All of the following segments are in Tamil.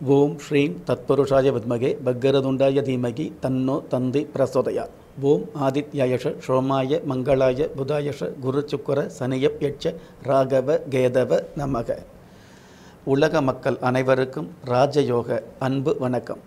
ஓம் ஸ்ரீம் தத்புருஷாய வித்மகே பக்கரதுண்டாய தீமகி தன்னோ தந்தி பிரசோதயாத் ஓம் ஆதித்யாயஷ சோமாய மங்களாய புதாயஷ குரு சுக்கர சனியப் யட்ச ராகவ கேதவ நமக உலக மக்கள் அனைவருக்கும் ராஜயோக அன்பு வணக்கம்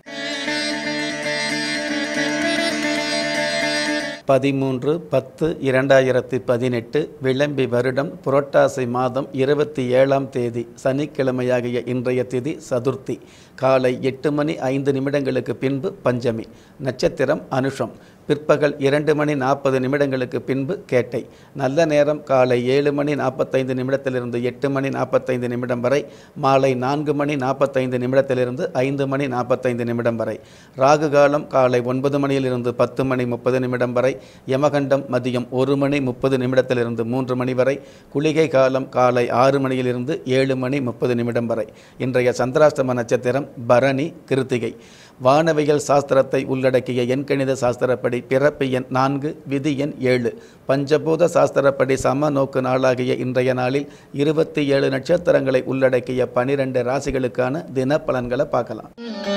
பதிமூன்று பத்து இரண்டாயிரத்தி பதினெட்டு விளம்பி வருடம் புரட்டாசி மாதம் இருபத்தி ஏழாம் தேதி சனிக்கிழமையாகிய இன்றைய திதி சதுர்த்தி காலை எட்டு மணி ஐந்து நிமிடங்களுக்கு பின்பு பஞ்சமி நட்சத்திரம் அனுஷம் பிற்பகல் இரண்டு மணி நாற்பது நிமிடங்களுக்கு பின்பு கேட்டை நல்ல நேரம் காலை ஏழு மணி நாற்பத்தைந்து நிமிடத்திலிருந்து எட்டு மணி நாற்பத்தைந்து நிமிடம் வரை மாலை நான்கு மணி நாற்பத்தைந்து நிமிடத்திலிருந்து ஐந்து மணி நாற்பத்தைந்து நிமிடம் வரை ராகு காலம் காலை ஒன்பது மணியிலிருந்து பத்து மணி முப்பது நிமிடம் வரை யமகண்டம் மதியம் ஒரு மணி முப்பது நிமிடத்திலிருந்து மூன்று மணி வரை குளிகை காலம் காலை ஆறு மணியிலிருந்து ஏழு மணி முப்பது நிமிடம் வரை இன்றைய சந்திராஷ்டம நட்சத்திரம் பரணி கிருத்திகை வானவியல் சாஸ்திரத்தை உள்ளடக்கிய எண்கணித சாஸ்திரப்படி பிறப்பு எண் நான்கு விதி எண் ஏழு பஞ்சபூத சாஸ்திரப்படி சம நோக்கு நாளாகிய இன்றைய நாளில் இருபத்தி ஏழு நட்சத்திரங்களை உள்ளடக்கிய பனிரெண்டு ராசிகளுக்கான தின பலன்களை பார்க்கலாம்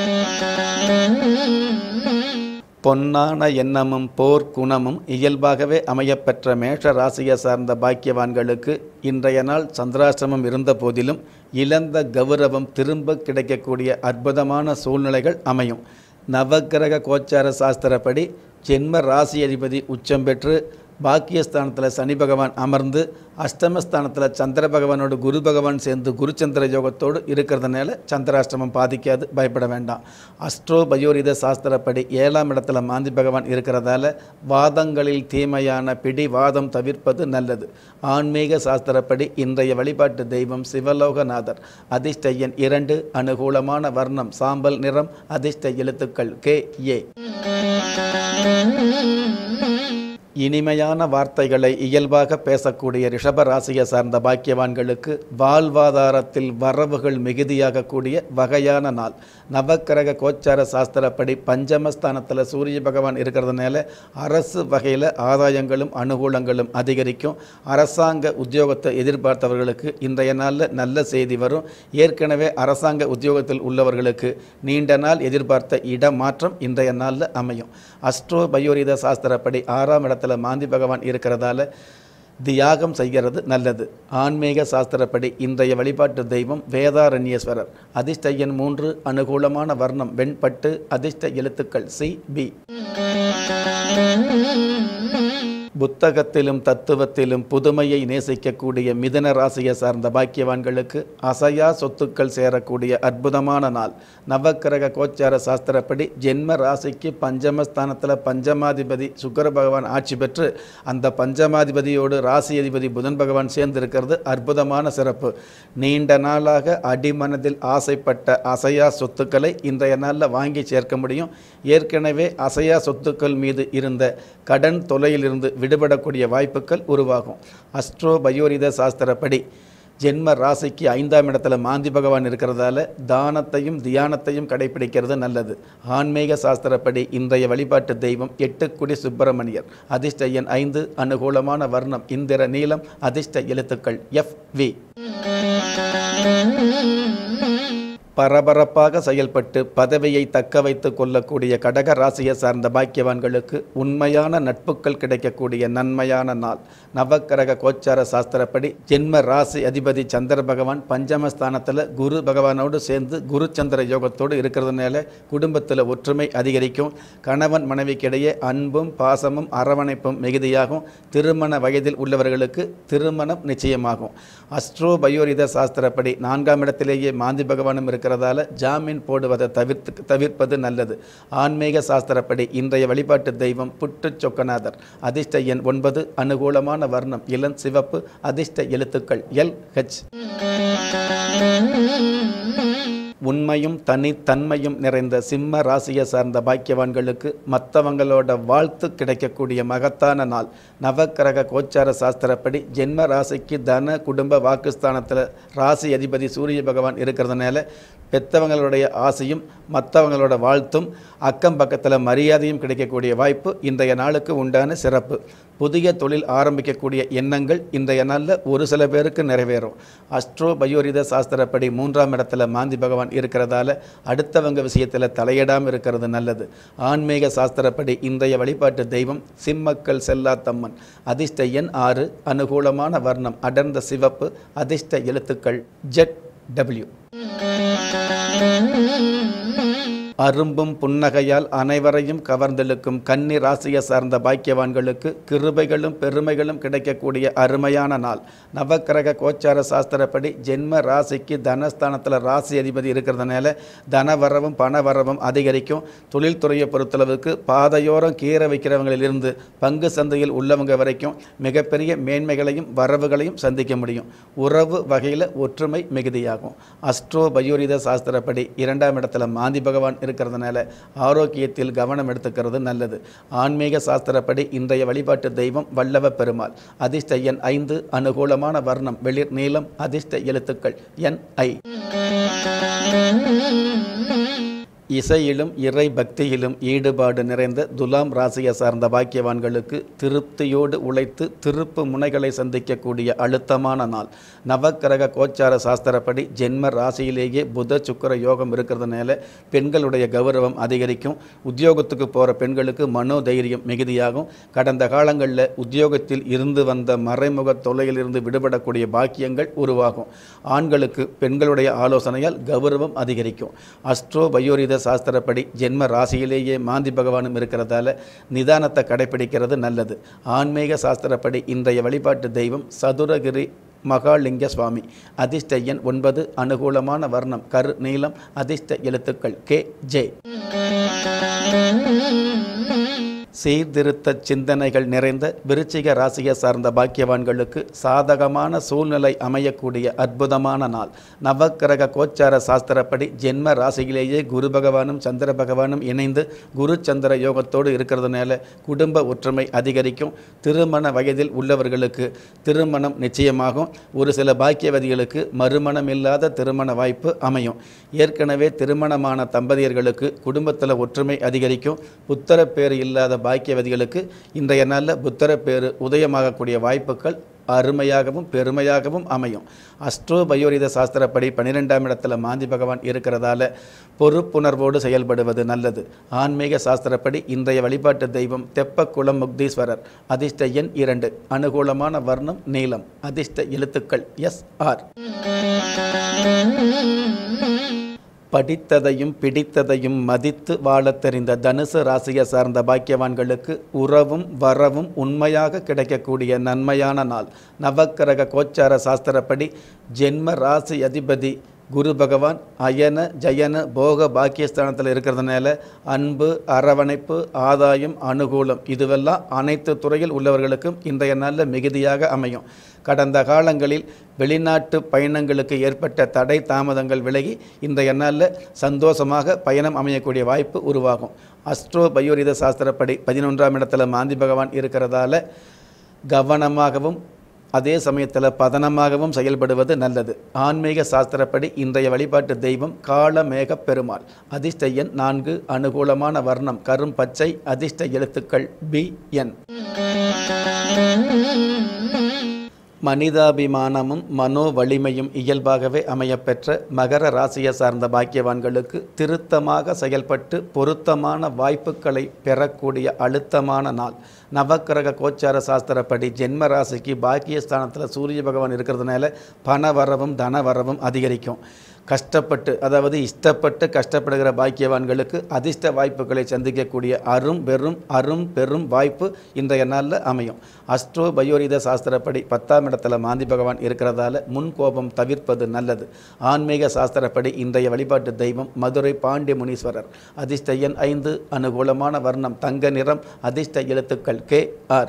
பொன்னான எண்ணமும் போர் குணமும் இயல்பாகவே அமையப்பெற்ற மேஷ ராசியை சார்ந்த பாக்கியவான்களுக்கு இன்றைய நாள் சந்திராசிரமம் இருந்த போதிலும் இழந்த கௌரவம் திரும்ப கிடைக்கக்கூடிய அற்புதமான சூழ்நிலைகள் அமையும் நவக்கிரக கோச்சார சாஸ்திரப்படி ஜென்ம ராசி அதிபதி உச்சம் பெற்று பாக்கியஸ்தானத்தில் சனி பகவான் அமர்ந்து அஷ்டமஸ்தானத்தில் சந்திர பகவானோடு குரு பகவான் சேர்ந்து குருச்சந்திர யோகத்தோடு இருக்கிறதுனால சந்திராஷ்டமம் பாதிக்காது பயப்பட வேண்டாம் அஸ்ட்ரோ பயோரித சாஸ்திரப்படி ஏழாம் இடத்துல மாந்தி பகவான் இருக்கிறதால வாதங்களில் தீமையான பிடி வாதம் தவிர்ப்பது நல்லது ஆன்மீக சாஸ்திரப்படி இன்றைய வழிபாட்டு தெய்வம் சிவலோகநாதர் அதிர்ஷ்ட எண் இரண்டு அனுகூலமான வர்ணம் சாம்பல் நிறம் அதிர்ஷ்ட எழுத்துக்கள் கே ஏ இனிமையான வார்த்தைகளை இயல்பாக பேசக்கூடிய ரிஷப ராசியை சார்ந்த பாக்கியவான்களுக்கு வாழ்வாதாரத்தில் வரவுகள் மிகுதியாகக்கூடிய வகையான நாள் நவக்கிரக கோச்சார சாஸ்திரப்படி பஞ்சமஸ்தானத்தில் சூரிய பகவான் இருக்கிறதுனால அரசு வகையில் ஆதாயங்களும் அனுகூலங்களும் அதிகரிக்கும் அரசாங்க உத்தியோகத்தை எதிர்பார்த்தவர்களுக்கு இன்றைய நாளில் நல்ல செய்தி வரும் ஏற்கனவே அரசாங்க உத்தியோகத்தில் உள்ளவர்களுக்கு நீண்ட நாள் எதிர்பார்த்த இடமாற்றம் இன்றைய நாளில் அமையும் அஸ்ட்ரோ பயோரித சாஸ்திரப்படி ஆறாம் இடத்துல மாந்தி பகவான் இருக்கிறதால தியாகம் செய்கிறது நல்லது ஆன்மீக சாஸ்திரப்படி இன்றைய வழிபாட்டு தெய்வம் வேதாரண்யேஸ்வரர் அதிர்ஷ்ட எண் மூன்று அனுகூலமான வர்ணம் வெண்பட்டு அதிர்ஷ்ட எழுத்துக்கள் சி பி புத்தகத்திலும் தத்துவத்திலும் புதுமையை நேசிக்கக்கூடிய மிதன ராசியை சார்ந்த பாக்கியவான்களுக்கு அசையா சொத்துக்கள் சேரக்கூடிய அற்புதமான நாள் நவக்கிரக கோச்சார சாஸ்திரப்படி ஜென்ம ராசிக்கு பஞ்சமஸ்தானத்தில் பஞ்சமாதிபதி சுக்கர பகவான் ஆட்சி பெற்று அந்த பஞ்சமாதிபதியோடு ராசி அதிபதி புதன் பகவான் சேர்ந்திருக்கிறது அற்புதமான சிறப்பு நீண்ட நாளாக அடிமனதில் ஆசைப்பட்ட அசையா சொத்துக்களை இன்றைய நாளில் வாங்கி சேர்க்க முடியும் ஏற்கனவே அசையா சொத்துக்கள் மீது இருந்த கடன் தொலையிலிருந்து விடுபடக்கூடிய வாய்ப்புகள் உருவாகும் அஸ்ட்ரோ பயோரித சாஸ்திரப்படி ஜென்ம ராசிக்கு ஐந்தாம் இடத்துல மாந்தி பகவான் இருக்கிறதால தானத்தையும் தியானத்தையும் கடைபிடிக்கிறது நல்லது ஆன்மீக சாஸ்திரப்படி இன்றைய வழிபாட்டு தெய்வம் எட்டுக்குடி சுப்பிரமணியர் அதிர்ஷ்ட எண் ஐந்து அனுகூலமான வர்ணம் இந்திர நீளம் அதிர்ஷ்ட எழுத்துக்கள் எஃப் வி பரபரப்பாக செயல்பட்டு பதவியை தக்க வைத்து கொள்ளக்கூடிய கடக ராசியை சார்ந்த பாக்கியவான்களுக்கு உண்மையான நட்புகள் கிடைக்கக்கூடிய நன்மையான நாள் நவக்கிரக கோச்சார சாஸ்திரப்படி ஜென்ம ராசி அதிபதி சந்திர பகவான் பஞ்சமஸ்தானத்தில் குரு பகவானோடு சேர்ந்து குரு சந்திர யோகத்தோடு இருக்கிறதுனால குடும்பத்தில் ஒற்றுமை அதிகரிக்கும் கணவன் மனைவிக்கிடையே அன்பும் பாசமும் அரவணைப்பும் மிகுதியாகும் திருமண வயதில் உள்ளவர்களுக்கு திருமணம் நிச்சயமாகும் அஸ்ட்ரோ பயோரித சாஸ்திரப்படி நான்காம் இடத்திலேயே மாந்தி பகவானும் இருக்கிறதால ஜாமீன் போடுவதை தவிர்த்து தவிர்ப்பது நல்லது ஆன்மீக சாஸ்திரப்படி இன்றைய வழிபாட்டு தெய்வம் புட்டு சொக்கநாதர் அதிர்ஷ்ட எண் ஒன்பது அனுகூலமான வர்ணம் இளம் சிவப்பு அதிர்ஷ்ட எழுத்துக்கள் எல் ஹெச் உண்மையும் தனித்தன்மையும் நிறைந்த சிம்ம ராசியை சார்ந்த பாக்கியவான்களுக்கு மற்றவங்களோட வாழ்த்து கிடைக்கக்கூடிய மகத்தான நாள் நவக்கிரக கோச்சார சாஸ்திரப்படி ஜென்ம ராசிக்கு தன குடும்ப வாக்குஸ்தானத்தில் ராசி அதிபதி சூரிய பகவான் இருக்கிறதுனால பெத்தவங்களுடைய ஆசையும் மற்றவங்களோட வாழ்த்தும் அக்கம் பக்கத்தில் மரியாதையும் கிடைக்கக்கூடிய வாய்ப்பு இன்றைய நாளுக்கு உண்டான சிறப்பு புதிய தொழில் ஆரம்பிக்கக்கூடிய எண்ணங்கள் இன்றைய நாளில் ஒரு சில பேருக்கு நிறைவேறும் அஸ்ட்ரோ பயோரித சாஸ்திரப்படி மூன்றாம் இடத்துல மாந்தி பகவான் இருக்கிறதால அடுத்தவங்க விஷயத்தில் தலையிடாமல் இருக்கிறது நல்லது ஆன்மீக சாஸ்திரப்படி இன்றைய வழிபாட்டு தெய்வம் சிம்மக்கல் செல்லாத்தம்மன் அதிர்ஷ்ட எண் ஆறு அனுகூலமான வர்ணம் அடர்ந்த சிவப்பு அதிர்ஷ்ட எழுத்துக்கள் ஜெட் டபிள்யூ அரும்பும் புன்னகையால் அனைவரையும் கவர்ந்தெழுக்கும் கன்னி ராசியை சார்ந்த பாக்கியவான்களுக்கு கிருபைகளும் பெருமைகளும் கிடைக்கக்கூடிய அருமையான நாள் நவக்கிரக கோச்சார சாஸ்திரப்படி ஜென்ம ராசிக்கு தனஸ்தானத்தில் ராசி அதிபதி இருக்கிறதுனால தனவரவும் பணவரவும் அதிகரிக்கும் தொழில்துறையை பொறுத்தளவுக்கு பாதையோரம் கீரை வைக்கிறவங்களிலிருந்து பங்கு சந்தையில் உள்ளவங்க வரைக்கும் மிகப்பெரிய மேன்மைகளையும் வரவுகளையும் சந்திக்க முடியும் உறவு வகையில் ஒற்றுமை மிகுதியாகும் அஸ்ட்ரோ பயோரித சாஸ்திரப்படி இரண்டாம் இடத்துல மாந்தி பகவான் இருக்கிறதுனால ஆரோக்கியத்தில் கவனம் எடுத்துக்கிறது நல்லது ஆன்மீக சாஸ்திரப்படி இன்றைய வழிபாட்டு தெய்வம் வல்லவ பெருமாள் அதிர்ஷ்ட எண் ஐந்து அனுகூலமான வர்ணம் வெளிர் நீளம் அதிர்ஷ்ட எழுத்துக்கள் என் ஐ இசையிலும் இறை பக்தியிலும் ஈடுபாடு நிறைந்த துலாம் ராசியை சார்ந்த பாக்கியவான்களுக்கு திருப்தியோடு உழைத்து திருப்பு முனைகளை சந்திக்கக்கூடிய அழுத்தமான நாள் நவக்கிரக கோச்சார சாஸ்திரப்படி ஜென்ம ராசியிலேயே புத சுக்கர யோகம் இருக்கிறதுனால பெண்களுடைய கௌரவம் அதிகரிக்கும் உத்தியோகத்துக்கு போகிற பெண்களுக்கு மனோதைரியம் மிகுதியாகும் கடந்த காலங்களில் உத்தியோகத்தில் இருந்து வந்த மறைமுக தொல்லையிலிருந்து விடுபடக்கூடிய பாக்கியங்கள் உருவாகும் ஆண்களுக்கு பெண்களுடைய ஆலோசனையால் கௌரவம் அதிகரிக்கும் அஸ்ட்ரோ பயோரித சாஸ்திரப்படி ஜென்ம ராசியிலேயே மாந்தி பகவானும் இருக்கிறதால நிதானத்தை கடைபிடிக்கிறது நல்லது ஆன்மீக சாஸ்திரப்படி இன்றைய வழிபாட்டு தெய்வம் சதுரகிரி மகாலிங்க சுவாமி அதிர்ஷ்ட எண் ஒன்பது அனுகூலமான வர்ணம் கரு நீளம் அதிர்ஷ்ட எழுத்துக்கள் கே ஜே சீர்திருத்த சிந்தனைகள் நிறைந்த விருச்சிக ராசியை சார்ந்த பாக்கியவான்களுக்கு சாதகமான சூழ்நிலை அமையக்கூடிய அற்புதமான நாள் நவக்கிரக கோச்சார சாஸ்திரப்படி ஜென்ம ராசியிலேயே குரு பகவானும் சந்திர பகவானும் இணைந்து குரு சந்திர யோகத்தோடு இருக்கிறதுனால குடும்ப ஒற்றுமை அதிகரிக்கும் திருமண வயதில் உள்ளவர்களுக்கு திருமணம் நிச்சயமாகும் ஒரு சில பாக்கியவதிகளுக்கு மறுமணம் இல்லாத திருமண வாய்ப்பு அமையும் ஏற்கனவே திருமணமான தம்பதியர்களுக்கு குடும்பத்தில் ஒற்றுமை அதிகரிக்கும் புத்தரப்பேறு இல்லாத பாக்கியவதிகளுக்கு இன்றைய நாளில் புத்தரப்பேறு உதயமாகக்கூடிய வாய்ப்புகள் அருமையாகவும் பெருமையாகவும் அமையும் அஸ்ட்ரோ பயோரித சாஸ்திரப்படி பன்னிரெண்டாம் இடத்துல மாந்தி பகவான் இருக்கிறதால பொறுப்புணர்வோடு செயல்படுவது நல்லது ஆன்மீக சாஸ்திரப்படி இன்றைய வழிபாட்டு தெய்வம் தெப்பக்குளம் முக்தீஸ்வரர் அதிர்ஷ்ட எண் இரண்டு அனுகூலமான வர்ணம் நீளம் அதிர்ஷ்ட எழுத்துக்கள் எஸ் ஆர் படித்ததையும் பிடித்ததையும் மதித்து வாழத் தெரிந்த தனுசு ராசியை சார்ந்த பாக்கியவான்களுக்கு உறவும் வரவும் உண்மையாக கிடைக்கக்கூடிய நன்மையான நாள் நவக்கிரக கோச்சார சாஸ்திரப்படி ஜென்ம ராசி அதிபதி குரு பகவான் அயன ஜயன போக பாக்கியஸ்தானத்தில் இருக்கிறதுனால அன்பு அரவணைப்பு ஆதாயம் அனுகூலம் இதுவெல்லாம் அனைத்து துறையில் உள்ளவர்களுக்கும் இன்றைய நாளில் மிகுதியாக அமையும் கடந்த காலங்களில் வெளிநாட்டு பயணங்களுக்கு ஏற்பட்ட தடை தாமதங்கள் விலகி இன்றைய நாளில் சந்தோஷமாக பயணம் அமையக்கூடிய வாய்ப்பு உருவாகும் அஸ்ட்ரோ பயோரித சாஸ்திரப்படி பதினொன்றாம் இடத்துல மாந்தி பகவான் இருக்கிறதால கவனமாகவும் அதே சமயத்தில் பதனமாகவும் செயல்படுவது நல்லது ஆன்மீக சாஸ்திரப்படி இன்றைய வழிபாட்டு தெய்வம் காலமேக பெருமாள் அதிர்ஷ்ட எண் நான்கு அனுகூலமான வர்ணம் கரும் பச்சை அதிர்ஷ்ட எழுத்துக்கள் பி என் மனிதாபிமானமும் மனோ வலிமையும் இயல்பாகவே அமையப்பெற்ற மகர ராசியை சார்ந்த பாக்கியவான்களுக்கு திருத்தமாக செயல்பட்டு பொருத்தமான வாய்ப்புகளை பெறக்கூடிய அழுத்தமான நாள் நவக்கிரக கோச்சார சாஸ்திரப்படி ஜென்ம ராசிக்கு பாக்கியஸ்தானத்தில் சூரிய பகவான் இருக்கிறதுனால பண வரவும் தன வரவும் அதிகரிக்கும் கஷ்டப்பட்டு அதாவது இஷ்டப்பட்டு கஷ்டப்படுகிற பாக்கியவான்களுக்கு அதிர்ஷ்ட வாய்ப்புகளை சந்திக்கக்கூடிய அரும் பெரும் அரும் பெரும் வாய்ப்பு இன்றைய நாளில் அமையும் அஸ்ட்ரோ பயோரித சாஸ்திரப்படி பத்தாம் இடத்துல மாந்தி பகவான் இருக்கிறதால முன் கோபம் தவிர்ப்பது நல்லது ஆன்மீக சாஸ்திரப்படி இன்றைய வழிபாட்டு தெய்வம் மதுரை பாண்டிய முனீஸ்வரர் அதிர்ஷ்ட எண் ஐந்து அனுகூலமான வர்ணம் தங்க நிறம் அதிர்ஷ்ட எழுத்துக்கள் கே ஆர்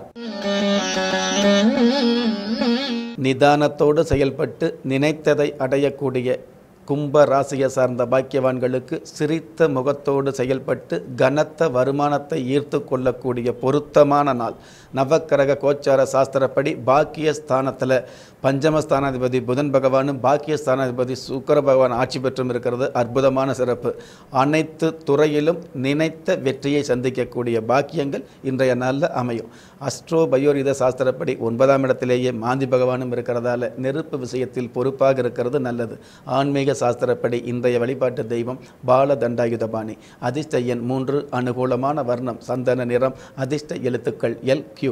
நிதானத்தோடு செயல்பட்டு நினைத்ததை அடையக்கூடிய கும்ப ராசியை சார்ந்த பாக்கியவான்களுக்கு சிரித்த முகத்தோடு செயல்பட்டு கனத்த வருமானத்தை ஈர்த்து கொள்ளக்கூடிய பொருத்தமான நாள் நவக்கிரக கோச்சார சாஸ்திரப்படி பாக்கிய ஸ்தானத்தில் பஞ்சமஸ்தானாதிபதி புதன் பகவானும் பாக்கிய ஸ்தானாதிபதி சுக்கர பகவான் ஆட்சி பெற்றும் இருக்கிறது அற்புதமான சிறப்பு அனைத்து துறையிலும் நினைத்த வெற்றியை சந்திக்கக்கூடிய பாக்கியங்கள் இன்றைய நாளில் அமையும் அஸ்ட்ரோ பயோரித சாஸ்திரப்படி ஒன்பதாம் இடத்திலேயே மாந்தி பகவானும் இருக்கிறதால நெருப்பு விஷயத்தில் பொறுப்பாக இருக்கிறது நல்லது ஆன்மீக சாஸ்திரப்படி இன்றைய வழிபாட்டு தெய்வம் பால தண்டாயுதபாணி அதிர்ஷ்ட எண் மூன்று அனுகூலமான வர்ணம் சந்தன நிறம் அதிர்ஷ்ட எழுத்துக்கள் எல் கியூ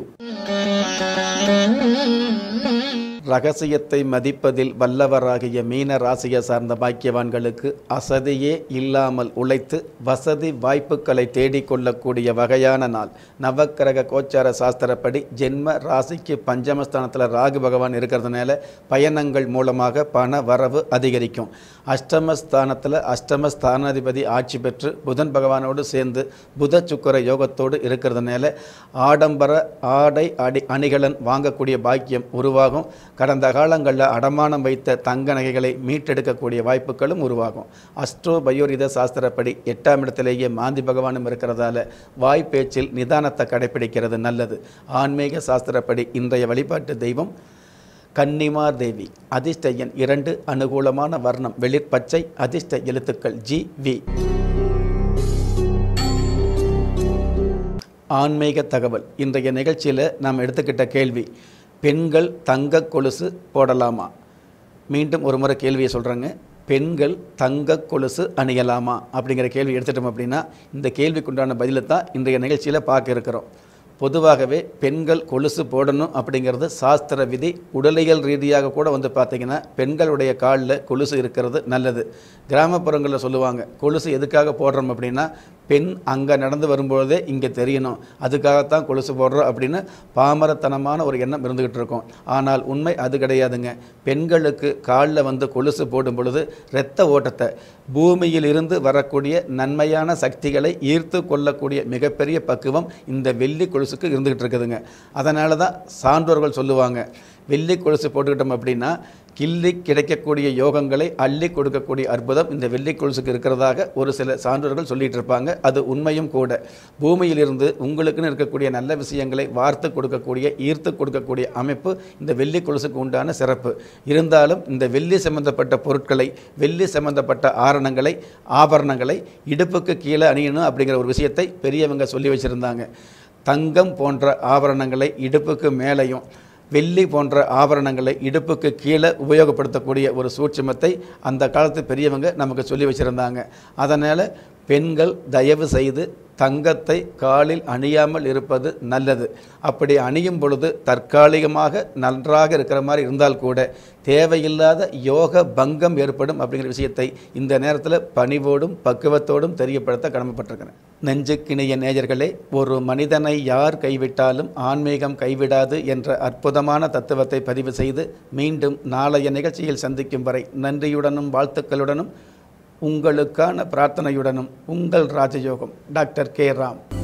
ரகசியத்தை மதிப்பதில் வல்லவராகிய மீன ராசியை சார்ந்த பாக்கியவான்களுக்கு அசதியே இல்லாமல் உழைத்து வசதி வாய்ப்புகளை தேடிக்கொள்ளக்கூடிய வகையான நாள் நவக்கிரக கோச்சார சாஸ்திரப்படி ஜென்ம ராசிக்கு பஞ்சமஸ்தானத்தில் ராகு பகவான் இருக்கிறதுனால பயணங்கள் மூலமாக பண வரவு அதிகரிக்கும் அஷ்டமஸ்தானத்தில் அஷ்டமஸ்தானாதிபதி ஆட்சி பெற்று புதன் பகவானோடு சேர்ந்து புத சுக்கர யோகத்தோடு இருக்கிறதுனால ஆடம்பர ஆடை அடி அணிகலன் வாங்கக்கூடிய பாக்கியம் உருவாகும் கடந்த காலங்களில் அடமானம் வைத்த தங்க நகைகளை மீட்டெடுக்கக்கூடிய வாய்ப்புகளும் உருவாகும் அஸ்ட்ரோ பயோரித சாஸ்திரப்படி எட்டாம் இடத்திலேயே மாந்தி பகவானும் இருக்கிறதால வாய் பேச்சில் நிதானத்தை கடைபிடிக்கிறது நல்லது ஆன்மீக சாஸ்திரப்படி இன்றைய வழிபாட்டு தெய்வம் கன்னிமார் தேவி அதிர்ஷ்ட எண் இரண்டு அனுகூலமான வர்ணம் வெளிர்பச்சை அதிர்ஷ்ட எழுத்துக்கள் ஜி வி ஆன்மீக தகவல் இன்றைய நிகழ்ச்சியில் நாம் எடுத்துக்கிட்ட கேள்வி பெண்கள் தங்க கொலுசு போடலாமா மீண்டும் ஒரு முறை கேள்வியை சொல்கிறேங்க பெண்கள் தங்க கொலுசு அணியலாமா அப்படிங்கிற கேள்வி எடுத்துட்டோம் அப்படின்னா இந்த கேள்விக்குண்டான பதிலை தான் இன்றைய நிகழ்ச்சியில் பார்க்க இருக்கிறோம் பொதுவாகவே பெண்கள் கொலுசு போடணும் அப்படிங்கிறது சாஸ்திர விதி உடலியல் ரீதியாக கூட வந்து பார்த்திங்கன்னா பெண்களுடைய காலில் கொலுசு இருக்கிறது நல்லது கிராமப்புறங்களில் சொல்லுவாங்க கொலுசு எதுக்காக போடுறோம் அப்படின்னா பெண் அங்கே நடந்து வரும்பொழுதே இங்கே தெரியணும் அதுக்காகத்தான் கொலுசு போடுறோம் அப்படின்னு பாமரத்தனமான ஒரு எண்ணம் இருந்துகிட்டு இருக்கும் ஆனால் உண்மை அது கிடையாதுங்க பெண்களுக்கு காலில் வந்து கொலுசு போடும் பொழுது இரத்த ஓட்டத்தை பூமியில் இருந்து வரக்கூடிய நன்மையான சக்திகளை ஈர்த்து கொள்ளக்கூடிய மிகப்பெரிய பக்குவம் இந்த வெள்ளி கொலுசுக்கு இருந்துகிட்டு இருக்குதுங்க அதனால தான் சான்றோர்கள் சொல்லுவாங்க வெள்ளி கொலுசு போட்டுக்கிட்டோம் அப்படின்னா கிள்ளி கிடைக்கக்கூடிய யோகங்களை அள்ளி கொடுக்கக்கூடிய அற்புதம் இந்த வெள்ளி கொலுசுக்கு இருக்கிறதாக ஒரு சில சான்றோர்கள் சொல்லிட்டு இருப்பாங்க அது உண்மையும் கூட பூமியிலிருந்து உங்களுக்குன்னு இருக்கக்கூடிய நல்ல விஷயங்களை வார்த்து கொடுக்கக்கூடிய ஈர்த்து கொடுக்கக்கூடிய அமைப்பு இந்த வெள்ளி கொலுசுக்கு உண்டான சிறப்பு இருந்தாலும் இந்த வெள்ளி சம்பந்தப்பட்ட பொருட்களை வெள்ளி சம்பந்தப்பட்ட ஆரணங்களை ஆபரணங்களை இடுப்புக்கு கீழே அணியணும் அப்படிங்கிற ஒரு விஷயத்தை பெரியவங்க சொல்லி வச்சுருந்தாங்க தங்கம் போன்ற ஆபரணங்களை இடுப்புக்கு மேலேயும் வெள்ளி போன்ற ஆபரணங்களை இடுப்புக்கு கீழே உபயோகப்படுத்தக்கூடிய ஒரு சூட்சுமத்தை அந்த காலத்து பெரியவங்க நமக்கு சொல்லி வச்சுருந்தாங்க அதனால் பெண்கள் தயவு செய்து தங்கத்தை காலில் அணியாமல் இருப்பது நல்லது அப்படி அணியும் பொழுது தற்காலிகமாக நன்றாக இருக்கிற மாதிரி இருந்தால் கூட தேவையில்லாத யோக பங்கம் ஏற்படும் அப்படிங்கிற விஷயத்தை இந்த நேரத்தில் பணிவோடும் பக்குவத்தோடும் தெரியப்படுத்த கடமைப்பட்டிருக்கிறேன் நெஞ்சுக்கிணைய நேயர்களே ஒரு மனிதனை யார் கைவிட்டாலும் ஆன்மீகம் கைவிடாது என்ற அற்புதமான தத்துவத்தை பதிவு செய்து மீண்டும் நாளைய நிகழ்ச்சியில் சந்திக்கும் வரை நன்றியுடனும் வாழ்த்துக்களுடனும் உங்களுக்கான பிரார்த்தனையுடனும் உங்கள் ராஜயோகம் டாக்டர் கே ராம்